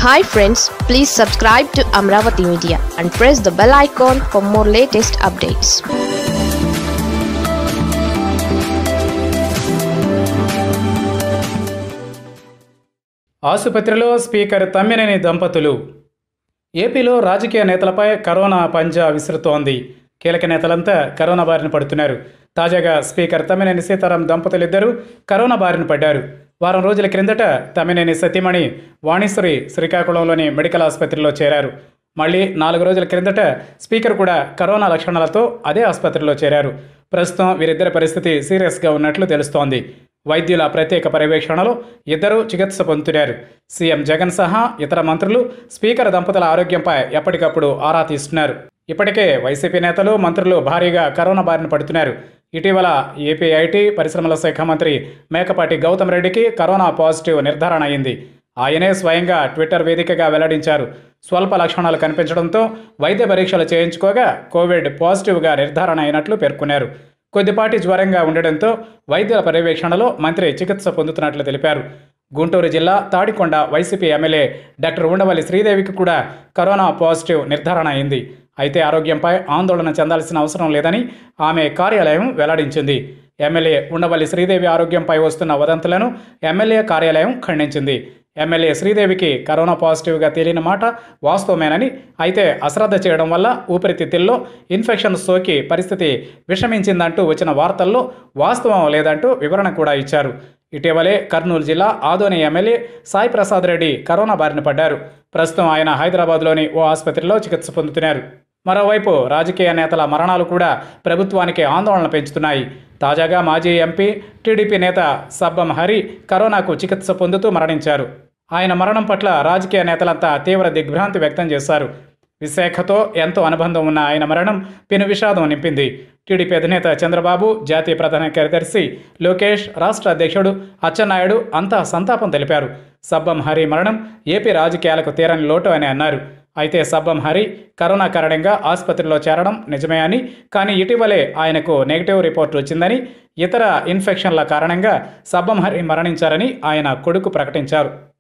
hi friends please subscribe to Amaravati media and press the bell icon for more latest updates ఆసుపత్రిలో speaker Tammineni దంపతులు ఏపీలో రాజకీయ నేతలపై corona పంజా విసురుతోంది కీలక నేతలంతా కరోనా బారిన పడుతున్నారు తాజాగా స్పీకర్ తమ్మినేని సీతారాం దంపతులిద్దరూ కరోనా బారిన పడ్డారు వారం రోజుల క్రిందట తమ్మినేని సతీమణి వాణిశ్వరి శ్రీకాకుళంలోని మెడికల్ ఆసుపత్రిలో చేరారు మళ్ళీ నాలుగు రోజుల క్రిందట స్పీకర్ కూడా కరోనా లక్షణాలతో అదే ఆసుపత్రిలో చేరారు ప్రస్తుతం వీరిద్దరి పరిస్థితి సీరియస్గా ఉన్నట్లు తెలుస్తోంది వైద్యుల ప్రత్యేక పర్యవేక్షణలో ఇద్దరూ చికిత్స పొందుతున్నారు సీఎం జగన్ సహా ఇతర మంత్రులు స్పీకర్ దంపతుల ఆరోగ్యంపై ఎప్పటికప్పుడు ఆరా తీస్తున్నారు ఇప్పటికే వైసీపీ నేతలు మంత్రులు భారీగా కరోనా బారిన పడుతున్నారు ఇటీవల ఏపీ ఐటీ పరిశ్రమల శాఖ మంత్రి మేకపాటి గౌతమ్ రెడ్డికి కరోనా పాజిటివ్ నిర్ధారణ అయింది ఆయనే స్వయంగా ట్విట్టర్ వేదికగా వెల్లడించారు స్వల్ప లక్షణాలు కనిపించడంతో వైద్య పరీక్షలు చేయించుకోగా కోవిడ్ పాజిటివ్గా నిర్ధారణ అయినట్లు పేర్కొన్నారు కొద్దిపాటి జ్వరంగా ఉండడంతో వైద్యుల పర్యవేక్షణలో మంత్రి చికిత్స పొందుతున్నట్లు తెలిపారు గుంటూరు జిల్లా తాడికొండ వైసీపీ ఎమ్మెల్యే డాక్టర్ ఉండవల్లి శ్రీదేవికి కూడా కరోనా పాజిటివ్ నిర్ధారణ అయింది అయితే ఆరోగ్యంపై ఆందోళన చెందాల్సిన అవసరం లేదని ఆమె కార్యాలయం వెల్లడించింది ఎమ్మెల్యే ఉండవల్లి శ్రీదేవి ఆరోగ్యంపై వస్తున్న వదంతులను ఎమ్మెల్యే కార్యాలయం ఖండించింది ఎమ్మెల్యే శ్రీదేవికి కరోనా పాజిటివ్గా తేలిన మాట వాస్తవమేనని అయితే అశ్రద్ధ చేయడం వల్ల ఊపిరితిత్తుల్లో ఇన్ఫెక్షన్ సోకి పరిస్థితి విషమించిందంటూ వచ్చిన వార్తల్లో వాస్తవం లేదంటూ వివరణ కూడా ఇచ్చారు ఇటీవలే కర్నూలు జిల్లా ఆదోని ఎమ్మెల్యే సాయి ప్రసాద్ రెడ్డి కరోనా బారిన పడ్డారు ప్రస్తుతం ఆయన హైదరాబాద్లోని ఓ ఆసుపత్రిలో చికిత్స పొందుతున్నారు మరోవైపు రాజకీయ నేతల మరణాలు కూడా ప్రభుత్వానికి ఆందోళన పెంచుతున్నాయి తాజాగా మాజీ ఎంపీ టీడీపీ నేత సబ్బం హరి కరోనాకు చికిత్స పొందుతూ మరణించారు ఆయన మరణం పట్ల రాజకీయ నేతలంతా తీవ్ర దిగ్భ్రాంతి వ్యక్తం చేశారు విశాఖతో ఎంతో అనుబంధం ఉన్న ఆయన మరణం పెను విషాదం నింపింది టీడీపీ అధినేత చంద్రబాబు జాతీయ ప్రధాన కార్యదర్శి లోకేష్ రాష్ట్ర అధ్యక్షుడు అచ్చెన్నాయుడు అంతా సంతాపం తెలిపారు సబ్బం హరి మరణం ఏపీ రాజకీయాలకు తీరని లోటు అని అన్నారు అయితే సబ్బం హరి కరోనా కారణంగా ఆసుపత్రిలో చేరడం నిజమే అని కానీ ఇటీవలే ఆయనకు నెగిటివ్ రిపోర్ట్ వచ్చిందని ఇతర ఇన్ఫెక్షన్ల కారణంగా సబ్బం హరి మరణించారని ఆయన కొడుకు ప్రకటించారు